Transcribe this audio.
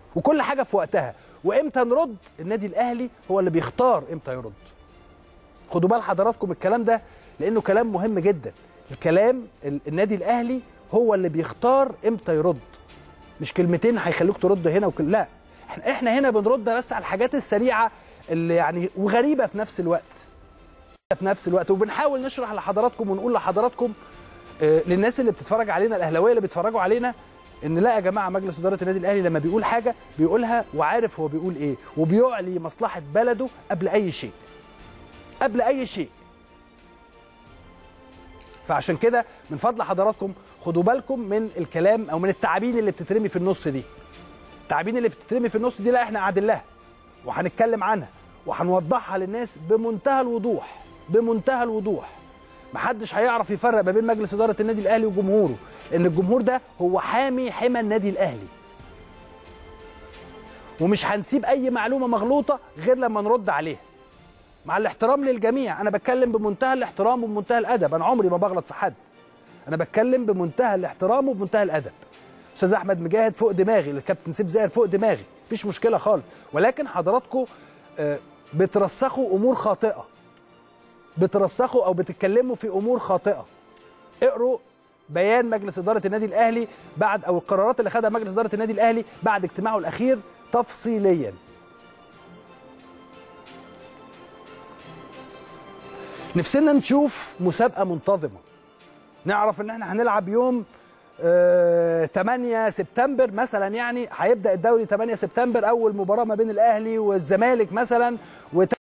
وكل حاجه في وقتها وامتى نرد النادي الاهلي هو اللي بيختار امتى يرد خدوا بال حضراتكم الكلام ده لانه كلام مهم جدا الكلام ال- النادي الاهلي هو اللي بيختار امتى يرد مش كلمتين هيخلوك ترد هنا وكل لا احنا احنا هنا بنرد بس على الحاجات السريعه اللي يعني وغريبه في نفس الوقت في نفس الوقت وبنحاول نشرح لحضراتكم ونقول لحضراتكم آه، للناس اللي بتتفرج علينا الاهلاويه اللي بيتفرجوا علينا ان لا يا جماعه مجلس اداره النادي الاهلي لما بيقول حاجه بيقولها وعارف هو بيقول ايه وبيعلي مصلحه بلده قبل اي شيء قبل اي شيء فعشان كده من فضل حضراتكم خدوا بالكم من الكلام او من التعابين اللي بتترمي في النص دي التعابين اللي بتترمي في النص دي لا احنا قاعدين لها وهنتكلم عنها وهنوضحها للناس بمنتهى الوضوح بمنتهى الوضوح محدش هيعرف يفرق ما بين مجلس اداره النادي الاهلي وجمهوره لان الجمهور ده هو حامي حمى النادي الاهلي ومش هنسيب اي معلومه مغلوطه غير لما نرد عليها مع الاحترام للجميع انا بتكلم بمنتهى الاحترام وبمنتهى الادب انا عمري ما بغلط في حد انا بتكلم بمنتهى الاحترام وبمنتهى الادب استاذ احمد مجاهد فوق دماغي الكابتن سيف زاهر فوق دماغي مفيش مشكله خالص ولكن حضراتكم آه، بترسخوا امور خاطئه بترسخوا او بتتكلموا في امور خاطئه اقروا بيان مجلس اداره النادي الاهلي بعد او القرارات اللي خدها مجلس اداره النادي الاهلي بعد اجتماعه الاخير تفصيليا نفسنا نشوف مسابقه منتظمه نعرف ان احنا هنلعب يوم آه 8 سبتمبر مثلا يعني هيبدا الدوري 8 سبتمبر اول مباراه ما بين الاهلي والزمالك مثلا وت...